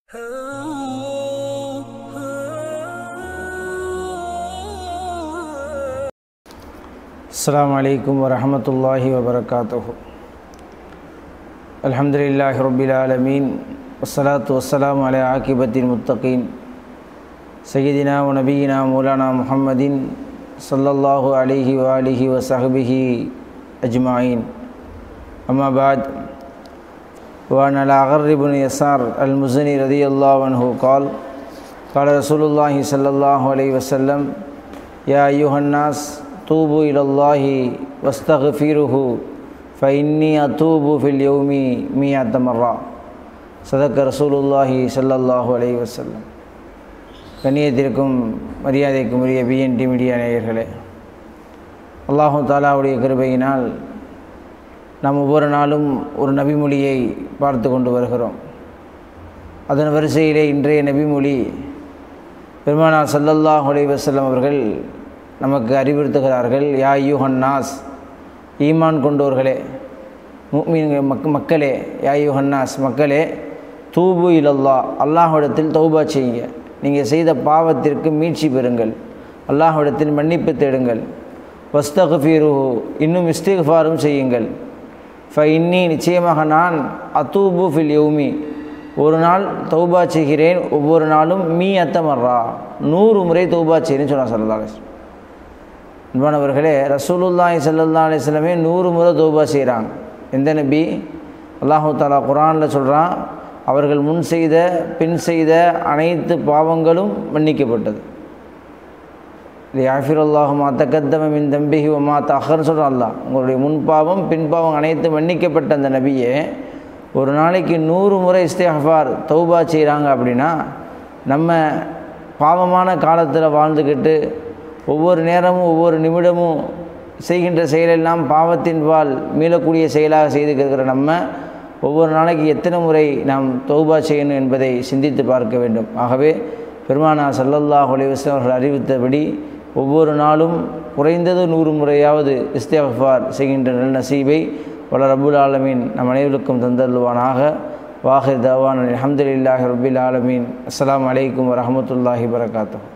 السلام عليكم ورحمة الله وبركاته الحمد لله رب العالمين والصلاة والسلام على عاقبة المتقين سيدنا ونبينا مولانا محمد صلى الله عليه وآله وصحبه أجمعين أما بعد وعن الأغر بن يسار المزني رضي الله عنه قال قال رسول الله صلى الله عليه وسلم يا أيها الناس توبوا إلى الله واستغفروه فإني أتوب في اليوم مئة مرة صدق رسول الله صلى الله عليه وسلم கண்ணியத்திற்கும் மரியாதைக்கும் உரிய பிஎன்டி மீடியா நேயர்களே அல்லாஹு தாலாவுடைய கிருபையினால் நாம் ஒவ்வொரு நாளும் ஒரு நபிமொழியை பார்த்து கொண்டு வருகிறோம் அதன் வரிசையிலே இன்றைய நபிமொழி பெருமானார் சல்லல்லாஹ் அலைவசல்லம் அவர்கள் நமக்கு அறிவுறுத்துகிறார்கள் யா யூஹன் நாஸ் ஈமான் கொண்டோர்களே மீன் மக் மக்களே யா யூஹன் நாஸ் மக்களே தூபு இலல்லா அல்லாஹ்விடத்தில் தௌபா செய்யுங்க நீங்கள் செய்த பாவத்திற்கு மீட்சி பெறுங்கள் அல்லாஹ்விடத்தில் மன்னிப்பு தேடுங்கள் வஸ்தகுஃபீரு இன்னும் இஸ்திஃபாரும் செய்யுங்கள் ஃப இன்னி நிச்சயமாக நான் அத்தூபு ஃபில் யௌமி ஒரு நாள் தௌபா செய்கிறேன் ஒவ்வொரு நாளும் மீ அத்தமர்றா நூறு முறை தௌபா செய்கிறேன்னு சொன்னார் சல்லா அலிஸ்லாம் அன்பானவர்களே ரசூலுல்லாஹி சல்லா அலிஸ்லமே நூறு முறை தௌபா செய்கிறாங்க எந்த நபி அல்லாஹு தாலா குரானில் சொல்கிறான் அவர்கள் முன் செய்த பின் செய்த அனைத்து பாவங்களும் மன்னிக்கப்பட்டது இது யாஃபிருல்லாஹு மா தக்கத்தம மின் தம்பிஹி மா தஹர்னு சொல்கிறான் அல்லா உங்களுடைய முன்பாவம் பின்பாவம் அனைத்து மன்னிக்கப்பட்ட அந்த நபியை ஒரு நாளைக்கு நூறு முறை இஸ்திஃபார் தௌபா செய்கிறாங்க அப்படின்னா நம்ம பாவமான காலத்தில் வாழ்ந்துக்கிட்டு ஒவ்வொரு நேரமும் ஒவ்வொரு நிமிடமும் செய்கின்ற செயலெல்லாம் பாவத்தின் பால் மீளக்கூடிய செயலாக செய்துக்கிற நம்ம ஒவ்வொரு நாளைக்கு எத்தனை முறை நாம் தௌபா செய்யணும் என்பதை சிந்தித்து பார்க்க வேண்டும் ஆகவே பெருமானா சல்லல்லாஹ் அலைவசம் அவர்கள் அறிவித்தபடி ஒவ்வொரு நாளும் குறைந்தது நூறு முறையாவது இஸ்திஃபார் செய்கின்ற நல் நசீபை வள ரபுல் ஆலமீன் நம் அனைவருக்கும் தந்தல்வானாக வாஹிர் தவான் அலமதுல்லாஹி ரபுல் ஆலமீன் அஸ்லாம் வலைக்கம் வரமத்துல்லாஹி வரகாத்தூ